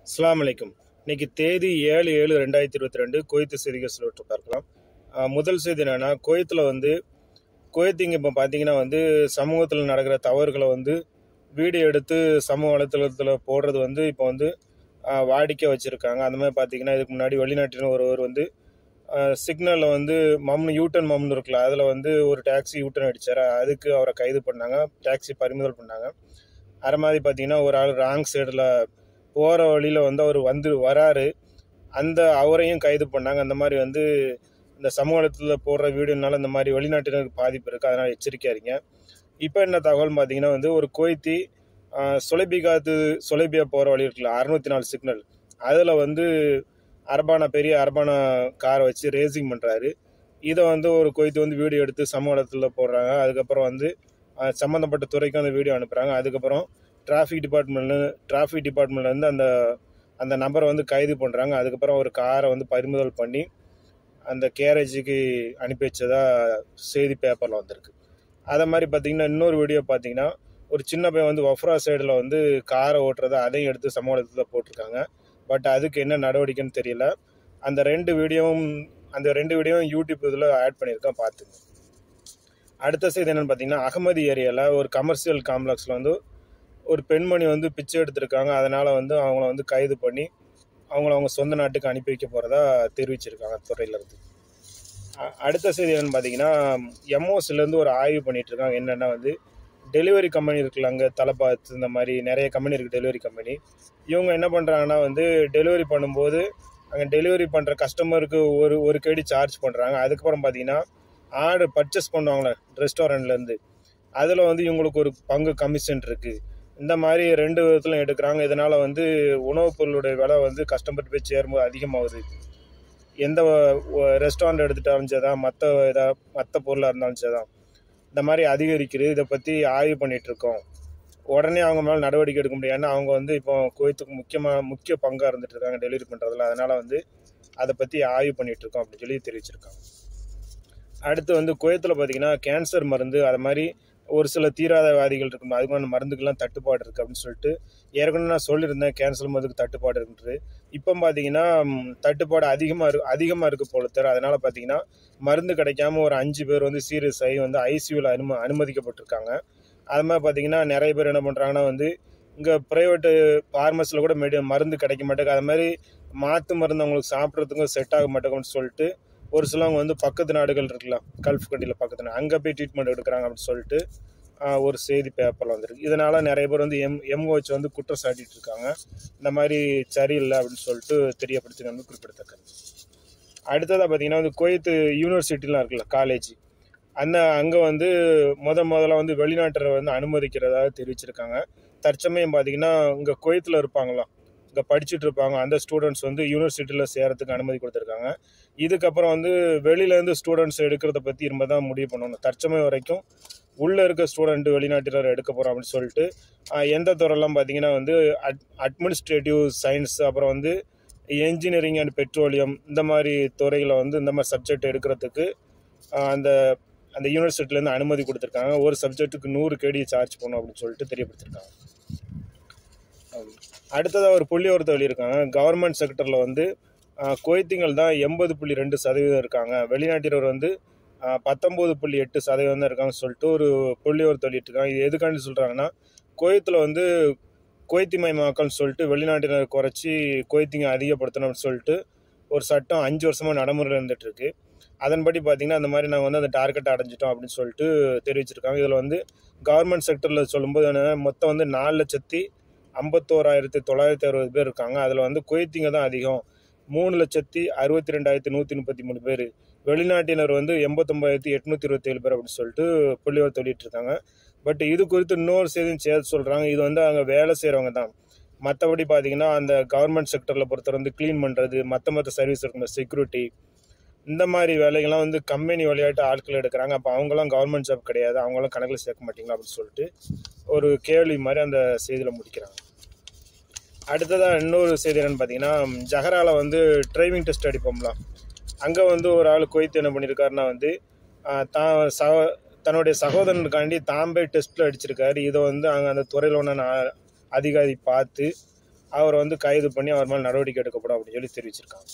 அஸ்ஸலாமு அலைக்கும் இன்னைக்கு தேதி ஏழு ஏழு ரெண்டாயிரத்தி இருபத்தி ரெண்டு குவைத்து செய்திகள் சிலவற்றை பார்க்கலாம் ஆஹ் முதல் செய்தி என்னன்னா குவைத்தில் வந்து குவைத்திங்க இப்போ பார்த்தீங்கன்னா வந்து சமூகத்தில் நடக்கிற தவறுகளை வந்து வீடியோ எடுத்து சமூக வலைத்தளத்தில் போடுறது வந்து இப்போ வந்து ஆஹ் வாடிக்கை வச்சுருக்காங்க அந்த மாதிரி பார்த்தீங்கன்னா இதுக்கு முன்னாடி வெளிநாட்டினர் ஒருவர் வந்து சிக்னலில் வந்து மம்னு யூட்டன் மம்னு இருக்குல்ல அதில் வந்து ஒரு டாக்ஸி யூட்டன் அடித்தார் அதுக்கு அவரை கைது பண்ணாங்க டாக்ஸி பறிமுதல் பண்ணாங்க அது மாதிரி பார்த்தீங்கன்னா ஒரு ஆள் ராங் சைடில் போகிற வழியில் வந்து அவர் வந்து வராரு அந்த அவரையும் கைது பண்ணாங்க அந்த மாதிரி வந்து இந்த சமூகத்தில் போடுற வீடியோனால இந்த மாதிரி வெளிநாட்டினருக்கு பாதிப்பு இருக்குது அதனால் எச்சரிக்கையா இருங்க இப்போ என்ன தகவல் பார்த்தீங்கன்னா வந்து ஒரு கோய்த்தி சொலைபிகாத்து சொலைபியா போகிற வழி இருக்குல்ல அறுநூத்தி நாலு சிக்னல் அதில் வந்து அரபானா பெரிய அரபானா காரை வச்சு ரேசிங் பண்ணுறாரு இதை வந்து ஒரு கொய்த்து வந்து வீடியோ எடுத்து சமூகத்தில் போடுறாங்க அதுக்கப்புறம் வந்து அஹ், சம்மந்தப்பட்ட துறைக்கு அந்த வீடியோ அனுப்புகிறாங்க அதுக்கப்புறம் டிராஃபிக் டிபார்ட்மெண்ட்ல டிராஃபிக் டிபார்ட்மெண்ட்லேருந்து அந்த அந்த நபரை வந்து கைது பண்ணுறாங்க அதுக்கப்புறம் ஒரு காரை வந்து பறிமுதல் பண்ணி அந்த கேரேஜுக்கு அனுப்பி வச்சதா செய்தி பேப்பரில் வந்திருக்கு அதை மாதிரி பார்த்தீங்கன்னா இன்னொரு வீடியோ பார்த்தீங்கன்னா ஒரு சின்ன பையன் வந்து வஃப்ரா சைடில் வந்து காரை ஓட்டுறதை அதையும் எடுத்து சமூகத்தில் போட்டிருக்காங்க பட் அதுக்கு என்ன நடவடிக்கைன்னு தெரியல அந்த ரெண்டு வீடியோவும் அந்த ரெண்டு வீடியோவும் யூடியூப் இதில் ஆட் பண்ணியிருக்கேன் பார்த்துங்க அடுத்த செய்தி என்னன்னு பார்த்தீங்கன்னா அகமதி ஏரியாவில் ஒரு கமர்ஷியல் காம்ப்ளெக்ஸில் வந்து ஒரு பெண்மணி வந்து பிச்சை எடுத்திருக்காங்க அதனால் வந்து அவங்கள வந்து கைது பண்ணி அவங்கள அவங்க சொந்த நாட்டுக்கு அனுப்பி வைக்க போகிறதா தெரிவிச்சிருக்காங்க துறையிலேருந்து அடுத்த செய்தி என்னன்னு பார்த்தீங்கன்னா எம்ஓஸ்லேருந்து ஒரு ஆய்வு பண்ணிட்டு இருக்காங்க என்னென்னா வந்து டெலிவரி கம்பெனி இருக்குல்ல அங்கே தலைப்பாத்து இந்த மாதிரி நிறைய கம்பெனி இருக்குது டெலிவரி கம்பெனி இவங்க என்ன பண்ணுறாங்கன்னா வந்து டெலிவரி பண்ணும்போது அங்கே டெலிவரி பண்ணுற கஸ்டமருக்கு ஒரு ஒரு கேடி சார்ஜ் பண்ணுறாங்க அதுக்கப்புறம் பார்த்தீங்கன்னா ஆர்டர் பர்ச்சேஸ் பண்ணுவாங்களே ரெஸ்டாரண்ட்லேருந்து அதில் வந்து இவங்களுக்கு ஒரு பங்கு கமிஷன் இருக்குது இந்த மாதிரி ரெண்டு விதத்துல எடுக்கிறாங்க இதனால் வந்து உணவுப் பொருளுடைய விலை வந்து கஸ்டமர் போய் சேரும்போது அதிகமாகுது எந்த ரெஸ்டாரண்ட் எடுத்துட்டாலும் சரிதான் மற்ற இதா மற்ற பொருளாக இருந்தாலும் சரிதான் இந்த மாதிரி அதிகரிக்குது இதை பற்றி ஆய்வு பண்ணிட்டு இருக்கோம் உடனே அவங்க மேலே நடவடிக்கை எடுக்க முடியாது ஏன்னா அவங்க வந்து இப்போ குவைத்துக்கு முக்கியமாக முக்கிய பங்காக இருந்துட்டு இருக்காங்க டெலிவரி பண்ணுறதுல அதனால் வந்து அதை பற்றி ஆய்வு பண்ணிட்டு இருக்கோம் அப்படின்னு சொல்லி தெரிவிச்சிருக்காங்க அடுத்து வந்து குவைத்தில் பார்த்தீங்கன்னா கேன்சர் மருந்து அது மாதிரி ஒரு சில தீராத வியாதிகள் இருக்கும் அதுக்கான மருந்துக்கெல்லாம் தட்டுப்பாடு இருக்குது அப்படின்னு சொல்லிட்டு ஏற்கனவே நான் சொல்லியிருந்தேன் கேன்சர் மருந்துக்கு தட்டுப்பாடு இருக்குன்றது இப்போ பார்த்தீங்கன்னா ம், தட்டுப்பாடு அதிகமாக இருக்கு அதிகமாக இருக்குது போல தவிர அதனால் பார்த்தீங்கன்னா மருந்து கிடைக்காம ஒரு அஞ்சு பேர் வந்து சீரியஸ் ஆகி வந்து ஐசியூவில் அனும அனுமதிக்கப்பட்டிருக்காங்க அது மாதிரி பார்த்தீங்கன்னா நிறைய பேர் என்ன பண்ணுறாங்கன்னா வந்து இங்கே ப்ரைவேட்டு ஃபார்மஸில் கூட மெடி மருந்து கிடைக்க மாட்டேங்குது அது மாதிரி மாற்று மருந்து அவங்களுக்கு சாப்பிட்றதுக்கும் செட் ஆக மாட்டேங்குன்னு சொல்லிட்டு ஒரு சிலவங்க வந்து பக்கத்து நாடுகள் இருக்குல்ல கல்ஃப் கண்ட்ரியில் பக்கத்து நாடு அங்கே போய் ட்ரீட்மெண்ட் எடுக்கிறாங்க அப்படின்னு சொல்லிட்டு ஆஹ், ஒரு செய்தி பேப்பரில் வந்திருக்கு இதனால் நிறைய பேர் வந்து எம் எம்ஓஹெச் வந்து குற்றம் சாட்டிட்டு இருக்காங்க இந்த மாதிரி சரியில்லை அப்படின்னு சொல்லிட்டு தெரியப்படுத்தி வந்து குறிப்பிடத்தக்கது அடுத்ததாக பார்த்தீங்கன்னா வந்து குவைத்து யூனிவர்சிட்டிலாம் இருக்குல்ல காலேஜ் அந்த அங்கே வந்து முத முதல்ல வந்து வெளிநாட்டரை வந்து அனுமதிக்கிறதா தெரிவிச்சிருக்காங்க தற்சமயம் பார்த்தீங்கன்னா இங்கே குவைத்தில் இருப்பாங்களாம் இங்கே படிச்சுட்டு இருப்பாங்க அந்த ஸ்டூடெண்ட்ஸ் வந்து யூனிவர்சிட்டியில் சேரத்துக்கு அனுமதி கொடுத்துருக்காங்க இதுக்கப்புறம் வந்து வெளியிலேருந்து ஸ்டூடெண்ட்ஸ் எடுக்கிறத பற்றி இனிமே தான் முடிவு பண்ணணும் தற்சமயம் வரைக்கும் உள்ளே இருக்க ஸ்டூடெண்ட் வெளிநாட்டினர் எடுக்க போகிறோம் அப்படின்னு சொல்லிட்டு ஆஹ், எந்த துறையெல்லாம் பார்த்தீங்கன்னா வந்து அட் அட்மினிஸ்ட்ரேட்டிவ் சயின்ஸ் அப்புறம் வந்து என்ஜினியரிங் அண்ட் பெட்ரோலியம் இந்த மாதிரி துறைகளை வந்து இந்த மாதிரி சப்ஜெக்ட் எடுக்கிறதுக்கு ஆஹ், அந்த அந்த யூனிவர்சிட்டிலேருந்து அனுமதி கொடுத்துருக்காங்க ஒரு சப்ஜெக்ட்டுக்கு நூறு கேடி சார்ஜ் பண்ணணும் அப்படின்னு சொல்லிட்டு தெரியப்படுத்திருக்காங்க அடுத்ததாக ஒரு புள்ளி ஒருத்த வெளியிருக்காங்க கவர்மெண்ட் செக்டரில் வந்து ஆஹ், குவைத்திங்கள் தான் எண்பது புள்ளி ரெண்டு சதவீதம் இருக்காங்க வெளிநாட்டினர் வந்து ஆஹ், பத்தொம்போது புள்ளி எட்டு சதவீதம் தான் இருக்காங்கன்னு சொல்லிட்டு ஒரு புள்ளி ஒருத்த வெளியிட்டிருக்காங்க இது எதுக்காண்டி சொல்கிறாங்கன்னா குவைத்தில் வந்து குவைத்திமயமாக்கல்னு சொல்லிட்டு வெளிநாட்டினர் குறைச்சி குவைத்திங்க அதிகப்படுத்தணும்னு சொல்லிட்டு ஒரு சட்டம் அஞ்சு வருஷமாக நடைமுறையில் இருந்துட்டு இருக்கு அதன்படி பார்த்தீங்கன்னா அந்த மாதிரி நாங்கள் வந்து அந்த டார்கெட் அடைஞ்சிட்டோம் அப்படின்னு சொல்லிட்டு தெரிவிச்சிருக்காங்க இதில் வந்து கவர்மெண்ட் செக்டரில் சொல்லும்போது என்னன்னா, மொத்தம் வந்து நாலு லட்சத்தி ஐம்பத்தோராயிரத்தி தொள்ளாயிரத்தி அறுபது பேர் இருக்காங்க அதில் வந்து குவைத்திங்க தான் அதிகம் மூணு லட்சத்தி அறுபத்தி ரெண்டாயிரத்தி நூற்றி முப்பத்தி மூணு பேர் வெளிநாட்டினர் வந்து எண்பத்தொம்பதாயிரத்தி எட்நூற்றி இருபத்தேழு பேர் அப்படின்னு சொல்லிட்டு புள்ளிவர் சொல்லிட்டு இருக்காங்க பட் இது குறித்து இன்னொரு செய்தியும் சேர்த்து சொல்கிறாங்க இது வந்து அங்கே வேலை செய்கிறவங்க தான் மற்றபடி பார்த்தீங்கன்னா அந்த கவர்மெண்ட் செக்டரில் பொறுத்தவரை வந்து க்ளீன் பண்ணுறது மற்ற மற்ற சர்வீஸ் இருக்கணும் செக்யூரிட்டி இந்த மாதிரி வேலைகள்லாம் வந்து கம்பெனி விளையாட்டு ஆட்கள் எடுக்கிறாங்க அப்போ அவங்களாம் கவர்மெண்ட் ஜாப் கிடையாது அவங்களாம் கணக்கில் சேர்க்க மாட்டீங்களா அப்படின்னு சொல்லிட்டு ஒரு கேள்வி மாதிரி அந்த செய்தியில் முடிக்கிறாங்க அடுத்ததாக இன்னொரு செய்தி என்னன்னு பார்த்தீங்கன்னா ஜஹராவில் வந்து டிரைவிங் டெஸ்ட் அடிப்போம்லாம் அங்கே வந்து ஒரு ஆள் குவைத்து என்ன பண்ணியிருக்காருன்னா வந்து ஆஹ், தான் சக தன்னுடைய சகோதரனுக்காண்டி தாம்பே டெஸ்ட்டில் அடிச்சிருக்காரு இதை வந்து அங்கே அந்த துறையில் ஒன்று அதிகாரி பார்த்து அவரை வந்து கைது பண்ணி அவர் மேலே நடவடிக்கை எடுக்கப்படும் அப்படின்னு சொல்லி தெரிவிச்சிருக்காங்க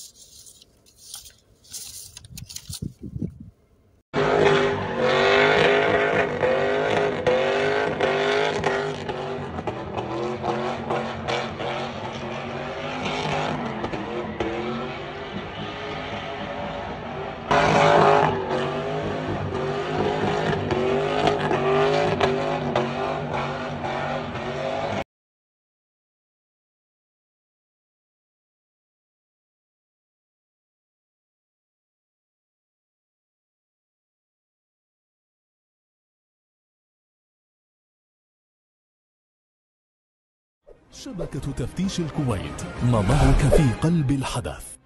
شبكة تفتيش الكويت نضعك في قلب الحدث